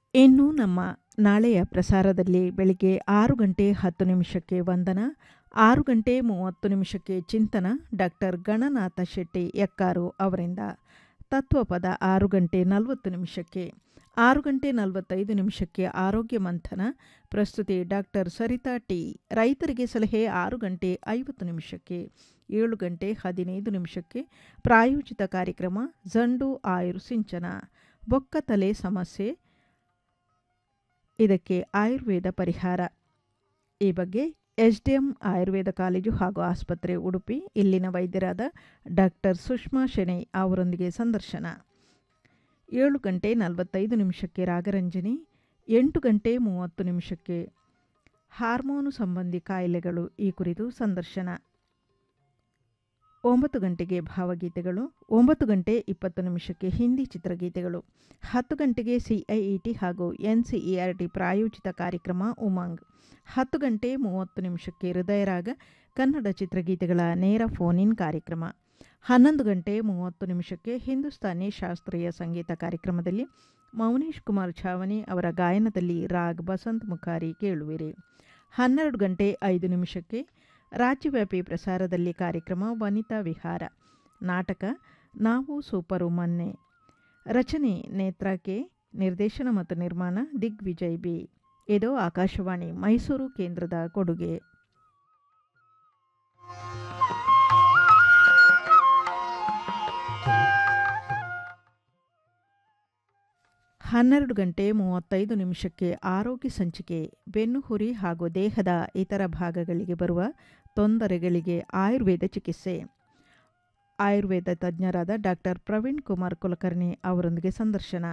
ಇನ್ನು ನಮ್ಮ ನಾಳೆಯ ಪ್ರಸಾರದಲ್ಲಿ ಬೆಳಿಗ್ಗೆ ಆರು ಗಂಟೆ ಹತ್ತು ನಿಮಿಷಕ್ಕೆ ವಂದನ ಆರು ಗಂಟೆ ಮೂವತ್ತು ನಿಮಿಷಕ್ಕೆ ಚಿಂತನ ಡಾಕ್ಟರ್ ಗಣನಾಥ ಶೆಟ್ಟಿ ಎಕ್ಕಾರು ಅವರಿಂದ ತತ್ವಪದ ಆರು ಗಂಟೆ ನಲವತ್ತು ನಿಮಿಷಕ್ಕೆ ಆರು ಗಂಟೆ ನಲವತ್ತೈದು ನಿಮಿಷಕ್ಕೆ ಆರೋಗ್ಯ ಮಂಥನ ಪ್ರಸ್ತುತಿ ಡಾಕ್ಟರ್ ಸರಿತಾ ಟಿ ರೈತರಿಗೆ ಸಲಹೆ ಆರು ಗಂಟೆ ಐವತ್ತು ನಿಮಿಷಕ್ಕೆ ಏಳು ಗಂಟೆ ಹದಿನೈದು ನಿಮಿಷಕ್ಕೆ ಪ್ರಾಯೋಜಿತ ಕಾರ್ಯಕ್ರಮ ಜಂಡು ಆಯುರ್ ಸಿಂಚನ ಬೊಕ್ಕ ತಲೆ ಸಮಸ್ಯೆ ಇದಕ್ಕೆ ಆಯುರ್ವೇದ ಪರಿಹಾರ ಈ ಬಗ್ಗೆ H D M Ayurveda college ಹಾಗೂ ಆಸ್ಪತ್ರೆ ಉಡುಪಿ ಇಲ್ಲಿನ ವೈದ್ಯರಾದ ಡಾಕ್ಟರ್ ಸುಷ್ಮಾ ಶೆಣೈ ಅವರೊಂದಿಗೆ ಸಂದರ್ಶನ ಏಳು ಗಂಟೆ ನಲವತ್ತೈದು ನಿಮಿಷಕ್ಕೆ ರಾಗರಂಜನಿ ಎಂಟು ಗಂಟೆ ಮೂವತ್ತು ನಿಮಿಷಕ್ಕೆ ಹಾರ್ಮೋನು ಸಂಬಂಧಿ ಕಾಯಿಲೆಗಳು ಈ ಕುರಿತು ಸಂದರ್ಶನ ಒಂಬತ್ತು ಗಂಟೆಗೆ ಭಾವಗೀತೆಗಳು ಒಂಬತ್ತು ಗಂಟೆ ಇಪ್ಪತ್ತು ನಿಮಿಷಕ್ಕೆ ಹಿಂದಿ ಚಿತ್ರಗೀತೆಗಳು ಹತ್ತು ಗಂಟೆಗೆ ಸಿಐಇಟಿ ಹಾಗೂ ಎನ್ಸಿಇಆರ್ಟಿ ಪ್ರಾಯೋಜಿತ ಕಾರ್ಯಕ್ರಮ ಉಮಂಗ್ ಹತ್ತು ಗಂಟೆ ಮೂವತ್ತು ನಿಮಿಷಕ್ಕೆ ಹೃದಯರಾಗ ಕನ್ನಡ ಚಿತ್ರಗೀತೆಗಳ ನೇರ ಫೋನ್ ಇನ್ ಕಾರ್ಯಕ್ರಮ ಹನ್ನೊಂದು ಗಂಟೆ ಮೂವತ್ತು ನಿಮಿಷಕ್ಕೆ ಹಿಂದೂಸ್ತಾನಿ ಶಾಸ್ತ್ರೀಯ ಸಂಗೀತ ಕಾರ್ಯಕ್ರಮದಲ್ಲಿ ಮೌನೇಶ್ ಕುಮಾರ್ ಛಾವನಿ ಅವರ ಗಾಯನದಲ್ಲಿ ರಾಗ್ ಬಸಂತ್ ಮುಖಾರಿ ಕೇಳುವಿರಿ ಹನ್ನೆರಡು ಗಂಟೆ ಐದು ನಿಮಿಷಕ್ಕೆ ರಾಜ್ಯವ್ಯಾಪಿ ಪ್ರಸಾರದಲ್ಲಿ ಕಾರ್ಯಕ್ರಮ ವನಿತಾ ವಿಹಾರ ನಾಟಕ ನಾವು ಸೂಪರು ಮೊನ್ನೆ ರಚನೆ ನೇತ್ರಾಕೆ ನಿರ್ದೇಶನ ಮತ್ತು ನಿರ್ಮಾಣ ದಿಗ್ವಿಜಯ್ ಬಿ ಇದು ಆಕಾಶವಾಣಿ ಮೈಸೂರು ಕೇಂದ್ರದ ಕೊಡುಗೆ ಹನ್ನೆರಡು ಗಂಟೆ ಮೂವತ್ತೈದು ನಿಮಿಷಕ್ಕೆ ಆರೋಗ್ಯ ಸಂಚಿಕೆ ಬೆನ್ನುಹುರಿ ಹಾಗೂ ದೇಹದ ಇತರ ಭಾಗಗಳಿಗೆ ಬರುವ ತೊಂದರೆಗಳಿಗೆ ಆಯುರ್ವೇದ ಚಿಕಿತ್ಸೆ ಆಯುರ್ವೇದ ತಜ್ಞರಾದ ಡಾಕ್ಟರ್ ಪ್ರವೀಣ್ ಕುಮಾರ್ ಕುಲಕರ್ಣಿ ಅವರೊಂದಿಗೆ ಸಂದರ್ಶನ